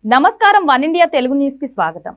నమస్కారం one India Telugu news కి స్వాగతం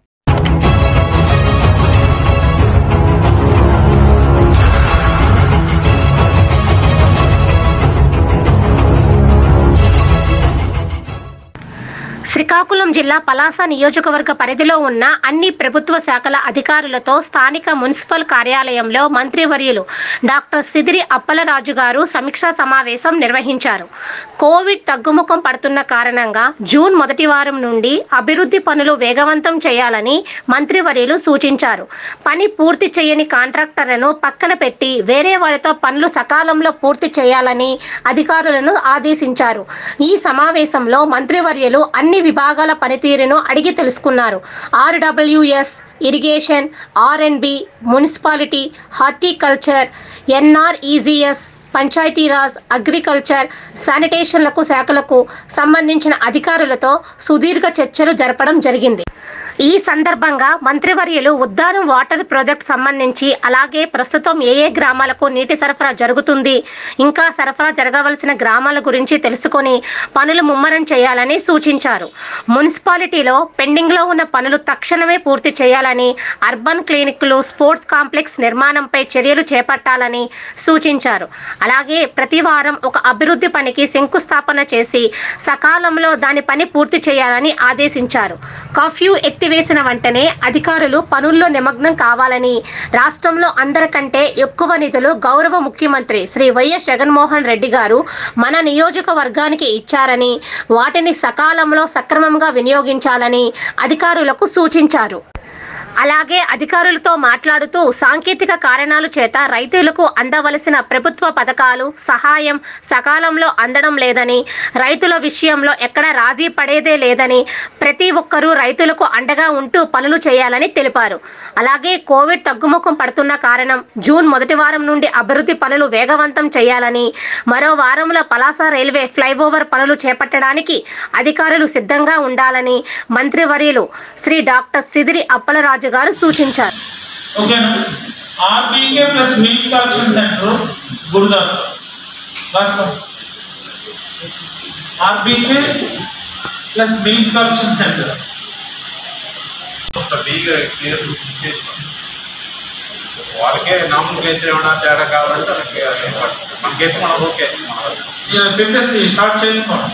శ్రీకాకుళం జిల్లా పలాస నియోజకవర్గ పరిధిలో ఉన్న అన్ని ప్రభుత్వ శాఖల అధికారులతో స్థానిక మున్సిపల్ కార్యాలయంలో మంత్రివర్యులు డాక్టర్ సిదిరి అప్పలరాజు గారు సమీక్షా సమావేశం నిర్వహించారు కోవిడ్ తగ్గుముఖం పడుతున్న కారణంగా జూన్ మొదటి వారం నుండి అభివృద్ధి పనులు వేగవంతం చేయాలని మంత్రివర్యులు సూచించారు పని పూర్తి చేయని కాంట్రాక్టర్లను పక్కన పెట్టి వేరే వారితో పనులు సకాలంలో పూర్తి చేయాలని అధికారులను ఆదేశించారు ఈ సమావేశంలో మంత్రివర్యులు అన్ని విభాగాల పనితీరును అడిగి తెలుసుకున్నారు RWS irrigation RNB municipality horticulture NREGS Panchayati Raj agriculture శానిటేషన్లకు శాఖలకు సంబంధించిన అధికారులతో సుదీర్ఘ చర్చలు జరపడం జరిగింది ఈ సందర్భంగా మంత్రివర్యులు ఉద్దానం వాటర్ ప్రాజెక్ట్ సంబంధించి అలాగే ప్రస్తుతం ఏ ఏ గ్రామాలకు నీటి సరఫరా జరుగుతుంది ఇంకా సరఫరా జరగవలసిన గ్రామాల గురించి తెలుసుకొని పనులు ముమ్మరం చేయాలని సూచించారు మున్సిపాలిటీలో పెండింగ్లో ఉన్న పనులు తక్షణమే పూర్తి చేయాలని అర్బన్ క్లినిక్లు స్పోర్ట్స్ కాంప్లెక్స్ నిర్మాణంపై చర్యలు చేపట్టాలని సూచించారు అలాగే ప్రతి వారం ఒక అభివృద్ధి పనికి శంకుస్థాపన చేసి సకాలంలో దాని పని పూర్తి చేయాలని ఆదేశించారు కర్ఫ్యూ ఎత్తివేసిన వెంటనే అధికారులు పనుల్లో నిమగ్నం కావాలని రాష్ట్రంలో అందరికంటే ఎక్కువ నిధులు గౌరవ ముఖ్యమంత్రి శ్రీ వైఎస్ జగన్మోహన్ రెడ్డి గారు మన నియోజకవర్గానికి ఇచ్చారని వాటిని సకాలంలో సక్రమంగా వినియోగించాలని అధికారులకు సూచించారు అలాగే అధికారులతో మాట్లాడుతూ సాంకేతిక కారణాల చేత రైతులకు అందవలసిన ప్రభుత్వ పథకాలు సహాయం సకాలంలో అందడం లేదని రైతుల విషయంలో ఎక్కడ రాజీ పడేదే లేదని ప్రతి ఒక్కరూ రైతులకు అండగా ఉంటూ పనులు చేయాలని తెలిపారు అలాగే కోవిడ్ తగ్గుముఖం పడుతున్న కారణం జూన్ మొదటి వారం నుండి అభివృద్ధి పనులు వేగవంతం చేయాలని మరో వారంలో పలాస రైల్వే ఫ్లైఓవర్ పనులు చేపట్టడానికి అధికారులు సిద్ధంగా ఉండాలని మంత్రివర్యులు శ్రీ డాక్టర్ సిదిరి అప్పలరాజు గారు సూచించారు ఓకేనా RBK plus milk collection centre Gurudas రాసుకో RBK plus milk collection centre ఒక బీగా క్లియర్ చేసుకోండి. వాళ్ళకే నామకైతే ఏమైనా తేడా కావాలంటే మనకి అది పడుతుంది. మనకైతే మనకు ఓకే మన వరకు. ఇలా పెట్టేసి స్టార్ట్ చేసుకోండి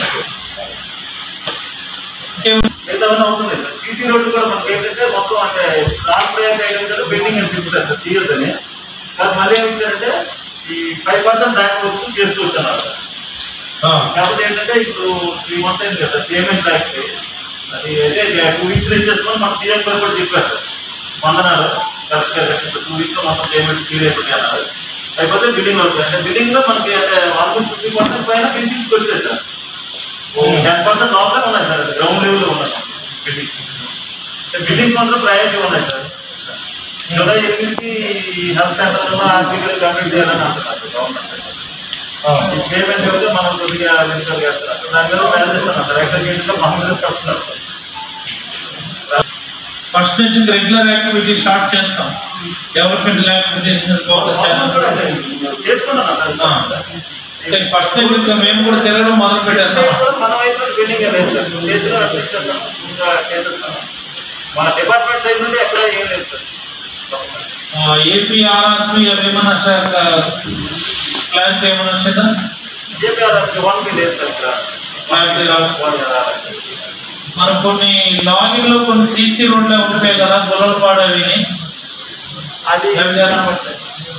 ఇంకేం మిగతావన్నీ అవుతుంది సీసీ రోడ్డు కూడా మనకి ఏంటంటే మొత్తం అంటే లాస్ట్ ప్రయారిటీ ఐటమ్ కదా పెండింగ్ అని చెప్తారు సార్ తీయొద్దని కానీ మళ్ళీ ఏమిటంటే ఈ ఫైవ్ పర్సెంట్ దాటుకోవచ్చు చేసుకోవచ్చు అన్నారు ఆ, కాకపోతే ఏంటంటే ఇప్పుడు త్రీ మంత్ అయింది కదా పేమెంట్ బ్యాక్ అది అయితే టూ వీక్స్ ఇచ్చేస్తున్నాం మన సీఎం గారు కూడా చెప్పారు సార్ వందనాలు కరెక్ట్ గా టూ వీక్స్ లో మొత్తం పేమెంట్ క్లియర్ అయిపోయింది అన్నారు ఫైవ్ పర్సెంట్ బిల్డింగ్ అవుతుంది అంటే బిల్డింగ్ లో మనకి అంటే ఆల్మోస్ట్ ఫిఫ్టీ పర్సెంట్ పైన ఫినిషింగ్స్కి వచ్చేది సార్ టెన్ పర్సెంట్ లోపలే ఉన్నాయి సార్ గ్రౌండ్ లెవెల్లో ఉన్నాయి బిల్డింగ్ బిల్డింగ్ మాత్రం ప్రయారిటీ ఉన్నాయి సార్ జూలై ఎనిమిదికి హెల్త్ సెంటర్లో ఆర్టికల్ కంప్లీట్ చేయాలని అంటున్నారు గవర్నమెంట్ ఈ పేమెంట్ అయితే మనం కొద్దిగా వెనుకలు చేస్తున్నారు దాని మీద మేనేజ్ చేస్తున్నాం సార్ ఎక్కడ గేట్లో మనం మీద తప్పుతున్నారు ఫస్ట్ నుంచి రెగ్యులర్ యాక్టివిటీ స్టార్ట్ చేస్తాం డెవలప్మెంట్ యాక్టివిటీస్ మీద ఫోకస్ చేస్తాం చేసుకుంటున్నాం ఆ. సార్ అంటే ఫస్ట్ నుంచి ఇంకా మేము కూడా తిరగడం మొదలు పెట్టేస్తాం మనం అయితే బిల్డింగ్ లేదు సార్ చేతిలో అనిపిస్తున్నాం ఇంకా చేస్తున్నాం మన డిపార్ట్మెంట్ సైడ్ నుండి ఎక్కడ ఏం లేదు సార్ ఏపీ ఆర్ఆర్పి అవి ఏమన్నా క్లారిటీ ఏమైనా వచ్చిందా జేపీఆర్ వన్కి లేదు సార్ ఇక్కడ క్లారిటీ రాదు వన్ మనం కొన్ని లాగిన్ లో కొన్ని సీసీ రోడ్లే ఉంటాయి కదా గొల్లలపాడు అవి అది అవి జరగకపోతే.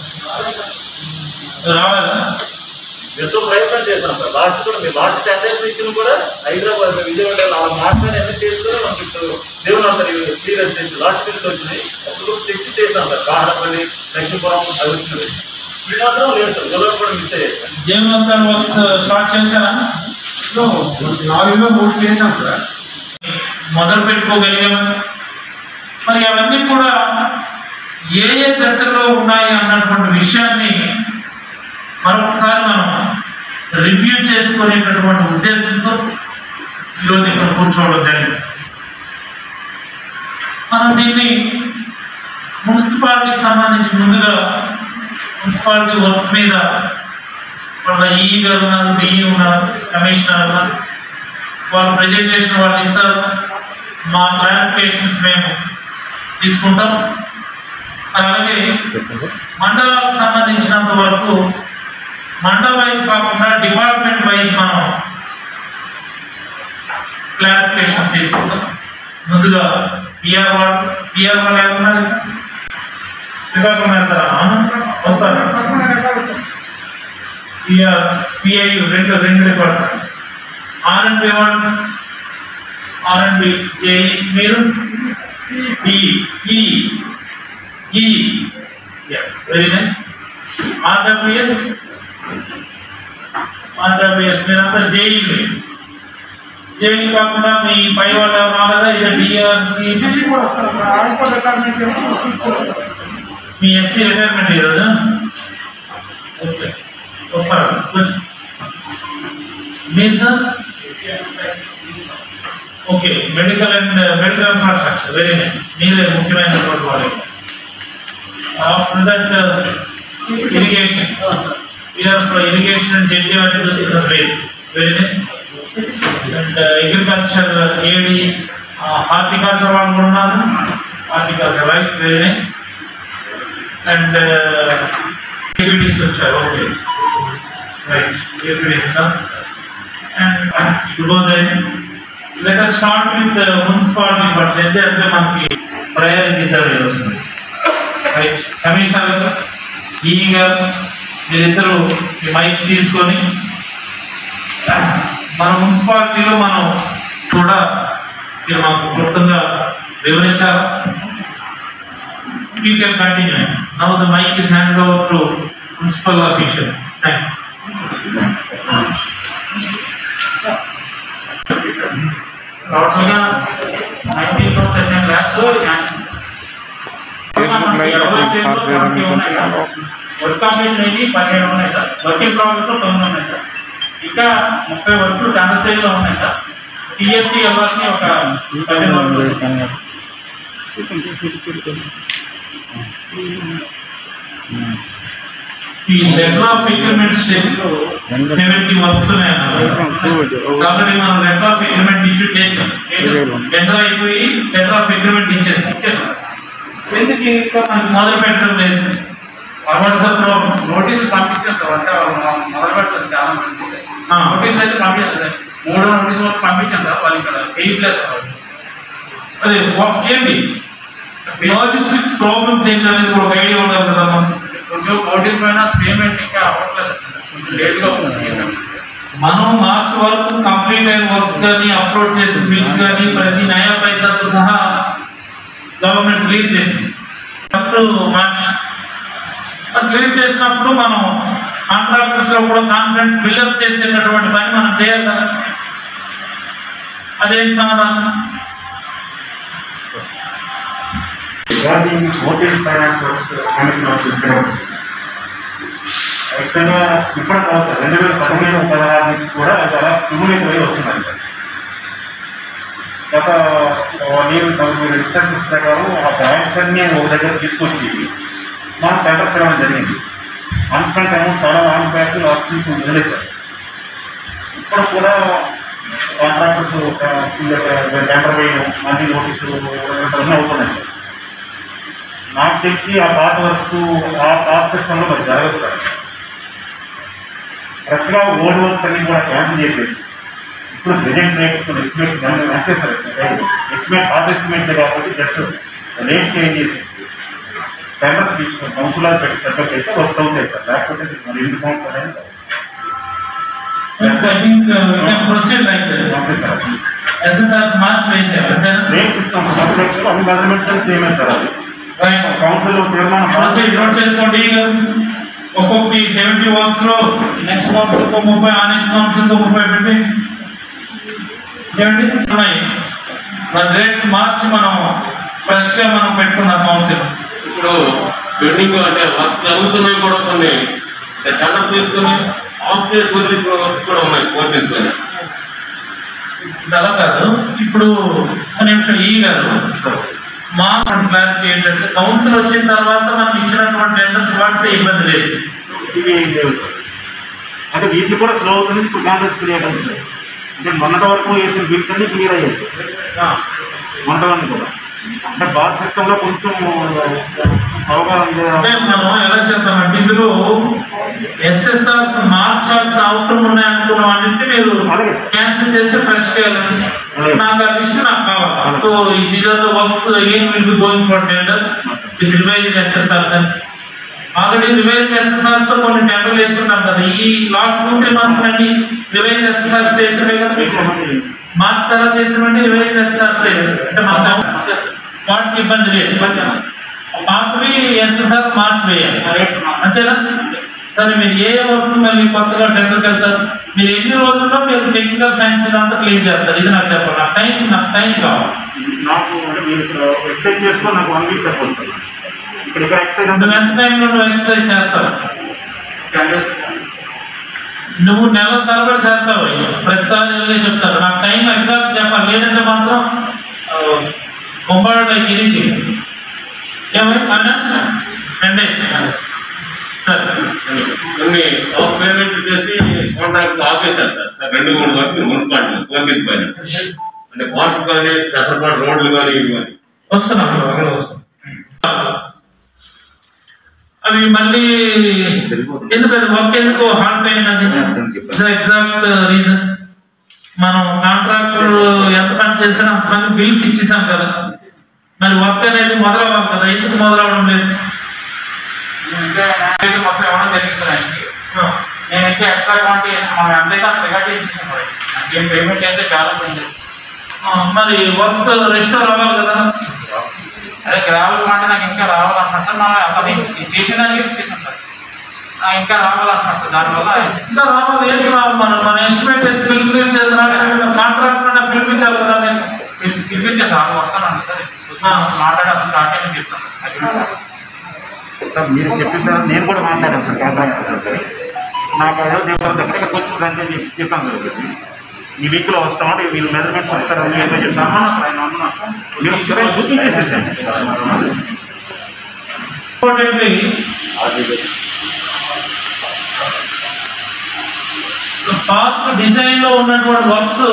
రాలేదా ఎంతో ప్రయత్నం చేశాం సార్ లాస్ట్ కూడా మీ లాస్ట్ టెండర్ ఇచ్చిన కూడా హైదరాబాద్ విజయవాడ అలా మాట్లాడి అన్ని చేసి కూడా మనకి ఇప్పుడు దేవుని అందరి క్లియర్ చేసి లాస్ట్ బిల్లు వచ్చింది అప్పుడు తెచ్చి చేశాం సార్ కాహడపల్లి లక్ష్మీపురం అది వచ్చినది ఇది మాత్రం లేదు సార్ గొడవ కూడా మిస్ అయ్యాయి సార్ జీవనంతా వర్క్స్ స్టార్ట్ చేశారా నాలుగులో మూడు చేసాం సార్ మొదలు పెట్టుకోగలిగాము మరి అవన్నీ కూడా ఏ ఏ దశలో ఉన్నాయి అన్నటువంటి విషయాన్ని మరొకసారి మనం రివ్యూ చేసుకునేటటువంటి ఉద్దేశంతో ఈరోజు ఇక్కడ కూర్చోవడం జరిగింది మనం దీన్ని మున్సిపాలిటీకి సంబంధించి ముందుగా మున్సిపాలిటీ వర్క్స్ మీద వాళ్ళ ఈ గారు ఉన్నారు బిఈ ఉన్నారు కమిషనర్ ఉన్నారు వాళ్ళ ప్రజెంటేషన్ వాళ్ళు ఇస్తారు మా క్లారిఫికేషన్స్ మేము తీసుకుంటాం అలాగే మండలాలకు సంబంధించినంత వరకు మండల వైజ్ కాకుండా డిపార్ట్మెంట్ వైజ్ మనం క్లారిఫికేషన్ తీసుకుంటాం ముందుగా పిఆర్ వాళ్ళు పిఆర్ వాళ్ళు ఏమన్నారు శ్రీకాకుళం వెళ్తారా అవునా? వస్తారా పిఆర్ పిఐ రెండు రెండు డిపార్ట్మెంట్ ఆర్ అండ్ బి వాళ్ళు ఆర్ అండ్ బి జేఈ మీరు ఈ ఈ ఈ వెరీ నైస్ ఆర్డబ్ల్యూఎస్ ఆర్డబ్ల్యూఎస్ మీరంతా జేఈ జేఈ కాకుండా మీ పై వాళ్ళు ఎవరు రాలేదా ఇది డిఆర్ మీ ఎస్సీ రిటైర్మెంట్ ఈరోజు ఓకే వస్తారు కూర్చో. మీరు sir okay medical and medical infrastructure very nice మీరే ముఖ్యమైనటువంటి వాళ్ళు after that irrigation irrigation and ZD అంటే చూస్తున్నారు లేదు very nice and agriculture AD horticulture వాళ్ళు కూడా ఉన్నారు horticulture right very nice and deputies వచ్చారు ఓకే రైట్ డిప్యూటీస్ అండ్ శుభోదయం let us start with municipality first ఎందుకంటే మనకి ప్రయారిటీ ఇద్దరు వస్తుంది రైట్ కమిషనర్ గారు ఈ గారు మీరిద్దరు ఈ మైక్స్ తీసుకొని మన మున్సిపాలిటీలో మనం కూడా మీరు మాకు క్లుప్తంగా వివరించాలి you can continue. Now the mic is handed over to principal official. Thank you. టోటల్గా nineteen percent Facebook live sir ప్రారంభించండి వర్క్ కాంపిటీషన్ అనేది పదిహేడు ఉన్నాయి సార్ వర్కింగ్ ప్రాబ్లమ్స్ తొమ్మిది ఉన్నాయి సార్ ఇంకా ముప్పై వర్క్లు టెండర్ స్టేజ్లో ఉన్నాయి సార్ టీఎస్టీ వెళ్ళాల్సిన ఒక పదిహేను వర్క్లు ఈ letter of agreement stage seventy works ఉన్నాయన్నారు కాబట్టి మనం లెటర్ ఆఫ్ అగ్రిమెంట్ ఇష్యూ చేసాం టెండర్ అయిపోయి లెటర్ ఆఫ్ అగ్రిమెంట్ ఇచ్చేసాం ఎందుకు ఇంకా మనకి మొదలు పెట్టడం లేదు ఫార్వర్డ్ సార్ నోటీసులు పంపించాం సార్ అంటే వాళ్ళు మొ- మొదలు పెట్టారు చాలా మంది ఆ. నోటీస్ అయితే పంపించారు సార్ మూడో నోటీస్ వరకు పంపించాం సార్ వాళ్ళు ఇక్కడ చేయట్లేదు సార్ వాళ్ళు. అదే వా- ఏంటి లాజిస్టిక్ ప్రాబ్లమ్స్ ఏంటి అనేది ఒక ఐడియా ఉండాలి కదా మనకు. కొంచెం నోటీస్ పైన పేమెంట్ ఇంకా అవ్వట్లేదు సార్. కొంచెం లేట్గా ఉంది మనం మార్చ్ వరకు కంప్లీట్ అయిన వర్క్స్ కానీ అప్లోడ్ చేసిన బిల్స్ కానీ ప్రతి నయా పైసాతో సహా గవర్నమెంట్ క్లియర్ చేసింది అప్పుడు మార్చ్ క్లియర్ చేసినప్పుడు మనం కాంట్రాక్టర్స్ లో కూడా కాన్ఫిడెన్స్ బిల్డప్ చేసేటటువంటి పని మనం చేయాలి కదా అదేం సమాధానం regarding hotel finance commission of ఇక్కడ యాక్చువల్గా ఇప్పుడు కాదు సార్ రెండు వేల పదిహేను పదహారు నుంచి కూడా చాలా క్యూములేటివ్ అయి వస్తున్నాయి సార్ గత నేను మీరు ఇన్స్ట్రక్షన్స్ ప్రకారం ఆ బ్యాంక్స్ అన్ని ఒక దగ్గర తీసుకొచ్చి మాకు టెండర్ చేయడం జరిగింది అన్స్పెంట్ అమౌంట్ చాలా లాంగ్ బ్యాక్ లాస్ట్ వీక్ వదిలేశారు ఇప్పుడు కూడా కాంట్రాక్టర్స్ టెండర్ వేయడం మళ్ళీ నోటీసులు అన్నీ అవుతున్నాయి సార్ నాకు తెలిసి ఆ పాత వర్క్స్ ఆ పాత సిస్టంలో మరి జరగదు సార్ ఫ్రెష్గా ఓల్డ్ వర్క్స్ అన్ని కూడా క్యాన్సిల్ చేసేసి ఇప్పుడు ప్రజెంట్ రేట్స్ ఎస్టిమేట్స్ అంతే సార్ ఎస్టిమేట్ పాత ఎస్టిమేట్ కాబట్టి జస్ట్ రేట్ చేంజ్ చేసి టెండర్స్ తీసుకొని కౌన్సిలర్ పెట్టి సెటప్ చేస్తే వర్క్ అవుతాయి సార్ లేకపోతే మరి ఎందుకు కౌన్సిలర్ అనేది I think proceed like okay sir SSR March వేయండి అంతేనా రేట్ సిస్టమ్ సబ్జెక్ట్స్ అన్ని మెజర్మెంట్స్ సేమే సార్ అది రైట్ కౌన్సిల్ తీర్మానం ఫస్ట్ నోట్ చేసుకోండి ఒక్కొక్కటి సెవెంటీ వర్క్స్ లో నెక్స్ట్ మంత్ ఇంకో ముప్పై ఆ నెక్స్ట్ మంత్ ఇంకో ముప్పై పెట్టి ఏమండి ఉన్నాయి మన రేట్స్ మార్చి మనం ఫ్రెష్ గా మనం పెట్టుకున్నాం కౌన్సిల్ ఇప్పుడు బిల్డింగ్ అంటే వర్క్ జరుగుతున్నాయి కూడా కొన్ని టెండర్ తీసుకుని ఆఫ్ చేసి వదిలేసిన వర్క్స్ కూడా ఉన్నాయి కోర్టు ఇది అలా కాదు ఇప్పుడు ఒక నిమిషం ఈ గారు మా క్లారిటీ ఏంటంటే కౌన్సిల్ వచ్చిన తర్వాత మనం ఇచ్చినటువంటి టెండర్స్ వాడితే ఇబ్బంది లేదు ఇవి ఏం లేవు సార్ అంటే వీటిని కూడా స్లో అవుతుంది ఇప్పుడు కాంగ్రెస్ క్రియేట్ అవుతుంది అంటే మొన్నటి వరకు వేసిన బిల్స్ అన్ని క్లియర్ అయ్యాయి మొన్నటి కూడా అంటే బాత్ సిస్టంలో కొంచెం అవగాహన అంటే మనం ఎలా చేద్దామంటే ఇందులో ఎస్ఎస్ఆర్ మార్చాల్సిన అవసరం ఉన్నాయనుకున్న వాటిని మీరు అలాగే. క్యాన్సిల్ చేసి ఫ్రెష్ చేయాలని అలాగే. నాకు ఆ లిస్ట్ నాకు కావాలి so these are the works ఏం will be going for tender with revise SSR already revise SSR తో కొన్ని టెండర్లు వేసుకున్నాం కదా ఈ లాస్ట్ టూ త్రీ మంత్స్ అన్ని రివైజ్ ఎస్ఎస్ఆర్ చేసినవే కదా మార్క్స్ తర్వాత చేసినవంటే రివైజ్ ఎస్ఎస్ఆర్ అంటే మన వాటికి ఇబ్బంది లేదు పాతవి ఎస్ఎస్ఆర్ మార్చి వేయాలి అంతేనా సరే మీరు ఏ వర్క్స్ మళ్ళీ కొత్తగా టెండర్కి వెళ్తారు మీరు ఎన్ని రోజుల్లో మీరు టెక్నికల్ సైన్స్ అంతా క్లియర్ చేస్తారు ఇది నాకు చెప్పండి నాకు టైం నాకు టైం కావాలి నాకు అంటే మీరు ఇక్కడ ఎక్సైజ్ చేసుకొని నాకు వన్ వీక్ చెప్పండి సార్ ఇక్కడ ఇక్కడ ఎక్సైజ్ అంటే నువ్వు ఎంత టైంలో నువ్వు ఎక్సర్సైజ్ చేస్తావు నువ్వు నెల తరబడి చేస్తావు ప్రతిసారి ఇలాగే చెప్తారు నాకు టైం ఎగ్జాక్ట్ చెప్పాలి లేదంటే మాత్రం కుంభాడు గిరికి ఏమై అన్నా రండి సరే కొన్ని ఆఫ్ పేమెంట్ చేసి కాంట్రాక్ట్ ఆపేశారు సార్ సార్ రెండు మూడు వరకు మున్సిపాలిటీ పోలీస్ పైన అంటే వాటర్ కానీ పెసరపాటు రోడ్లు కానీ ఇవి కానీ వస్తున్నాం అక్కడ వస్తున్నాం అవి మళ్ళీ ఎందుకు అది వర్క్ ఎందుకు హార్ట్ అయినది ఎగ్జాక్ట్ రీజన్ మనం కాంట్రాక్టర్ ఎంత పని చేసినా అంత పని బిల్స్ ఇచ్చేసాం కదా మరి వర్క్ అనేది మొదలవ్వాలి కదా ఎందుకు మొదలవడం లేదు మొత్తం ఎవరో తెలుస్తుందండి నేను అయితే ఎక్స్ట్రా క్వాంటిటీ మనం ఎంతైతే అంత రికార్డ్ చేసేసాను నాకేం పేమెంట్ అయితే చాలా ఉంది ఆ, మరి వర్క్ రెస్టోర్ అవ్వాలి కదా అదే గ్రావెల్ క్వాంటిటీ నాకు ఇంకా రావాలన్నట్టు మనం అది చేసిన దానికి ఇచ్చేసాం సార్ ఆ, ఇంకా రావాలన్నట్టు దానివల్ల ఇంకా రావాలి ఏంటి రావాలి మనం మన ఎస్టిమేట్ ఫిల్ఫిల్ చేసిన కాంట్రాక్టర్ పిలిపించాలి కదా నేను పిలి- పిలిపించే సార్ వస్తాను సార్ ఆ. మాట్లాడి అసలు స్టార్ట్ అయ్యి చెప్తాను సార్ సార్ మీరు చెప్పిన తర్వాత నేను కూడా మాట్లాడాను సార్ కాంట్రాక్టర్ నాకు ఏదో చెప్పారు దగ్గర కొంచెం దాంట్లో చెప్పాను సార్ ఈ వీక్లో వస్తామంటే వీళ్ళు మెజర్మెంట్స్ వస్తారు అని ఏదో చెప్పాను ఆయన అన్నాను. మీరు ఒకసారి గుర్తు చేసేసాను ఇంపార్టెంట్లీ పార్క్ డిజైన్ లో ఉన్నటువంటి వర్క్స్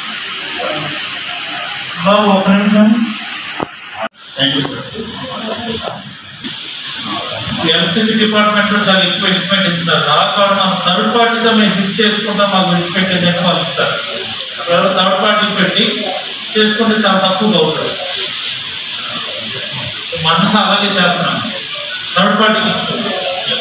బాబు ఒక నిమిషం ఎల్సిటీ డిపార్ట్మెంట్ లో చాలా ఎక్కువ ఎస్టిమేట్ ఇస్తున్నారు అలా కాదు మనం థర్డ్ పార్టీతో మేము షిఫ్ట్ చేసుకుంటాం మాకు ఎస్టిమేట్ ఏంటంటే వాళ్ళు ఇస్తారు ఎవరో థర్డ్ పార్టీ పెట్టి చేసుకుంటే చాలా తక్కువగా అవుతుంది మనం అలాగే చేస్తున్నాం థర్డ్ పార్టీకి ఇచ్చుకుంటాం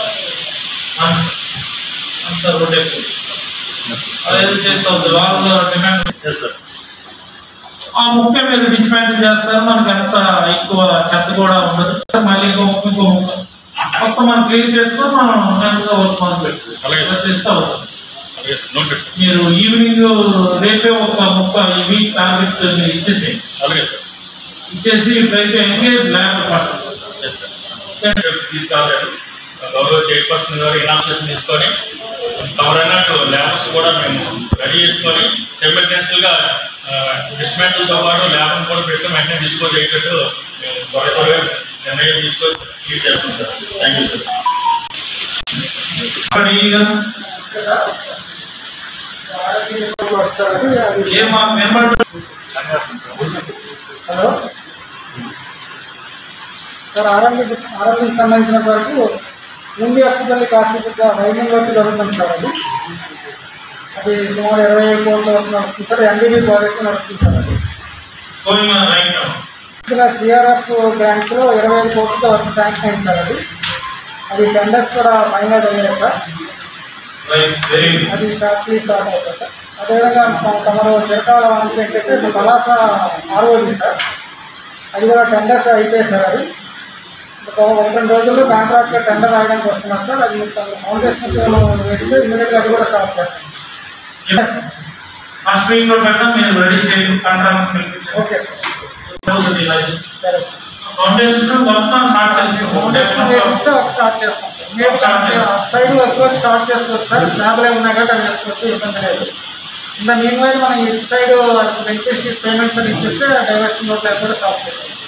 సార్ రొటేషన్ అదేదో చేస్తూ ఉంది వాళ్ళు డిమాండ్ ఆ ముక్క మీరు డిస్మాంటిల్ చేస్తారు మనకి ఎంత ఎక్కువ చెత్త కూడా ఉండదు మళ్ళీ ఇంకో ముక్క ఇంకో ముక్క మొత్తం మనం క్లీన్ చేసుకొని మనం నెమ్మదిగా వర్క్ మొదలు పెట్టుకోవాలి చేస్తూ అవుతుంది మీరు ఈవినింగ్ రేపే ఒక ముక్క ఈ వీక్ టార్గెట్స్ మీరు ఇచ్చేసేయండి అలాగే సార్ ఇచ్చేసి try to engage lab first yes sir తీసుకురాలేదు గౌరవ చైర్పర్సన్ గారు ఇనాక్సేషన్ తీసుకొని కవర్ అయినట్టు ల్యాబ్స్ కూడా మేము రెడీ చేసుకొని సెమిటెన్షియల్గా డిస్మెంటల్తో పాటు ల్యాబ్ని కూడా పెట్టి వెంటనే డిస్పోజ్ అయ్యేటట్టు మేము త్వర త్వరగా నిర్ణయం తీసుకొని లీడ్ చేస్తాం సార్ థ్యాంక్ యూ సార్ అక్కడ ఈగా ఏ మా మెంబర్ హలో సార్ ఆర్ఎంపీ ఆర్ఎంపీకి సంబంధించిన వరకు ముందు అక్కుపల్లి కాశీపుట్ట రైలింగ్ వర్క్ జరుగుతుంది సార్ అది అది సుమారు ఇరవై ఐదు కోట్ల వరకు నడుస్తుంది సార్ ఎన్డీబీ ప్రాజెక్ట్ నడుస్తుంది సార్ అది గోయింగ్ రైట్ నౌ ఇక్కడ సిఆర్ఎఫ్ బ్యాంక్లో ఇరవై ఐదు కోట్లతో వర్క్ శాంక్షన్ అయింది సార్ అది అది టెండర్స్ కూడా ఫైనల్ అయ్యాయి సార్ రైట్ వెరీ గుడ్ అది షార్ట్లీ స్టార్ట్ అవుతుంది సార్ అదేవిధంగా త- తమరు చిరకాల వానికి ఏంటంటే ఇప్పుడు పలాస ఆర్ఓడి సార్ అది కూడా టెండర్స్ అయిపోయాయి సార్ అది ఒక ఒక రెండు రోజుల్లో కాంట్రాక్ట్ టెండర్ రాయడానికి వస్తున్నారు సార్ అది ఫౌండేషన్ వేస్తే ఇమీడియట్గా అది కూడా స్టార్ట్ చేస్తాం ఫస్ట్ వీక్ లో పెడతాం మీరు రెడీ చేయండి కాంట్రాక్ట్ ఓకే సరే ఫౌండేషన్ మొత్తం స్టార్ట్ చేస్తాం ఫౌండేషన్ వేసిస్తే ఒక స్టార్ట్ చేస్తాం సార్ సైడ్ వర్క్ స్టార్ట్ చేసుకోవచ్చు సార్ స్లాబ్లే ఉన్నాయి కాబట్టి అవి వేసుకోవచ్చు ఇబ్బంది లేదు ఇంకా మీన్ వైల్ మనం ఇటు సైడ్ బెనిఫిషరీస్ పేమెంట్స్ అని ఇచ్చేస్తే డైవర్షన్ రోడ్ కూడా స్టాప్ చేసుకోవచ్చు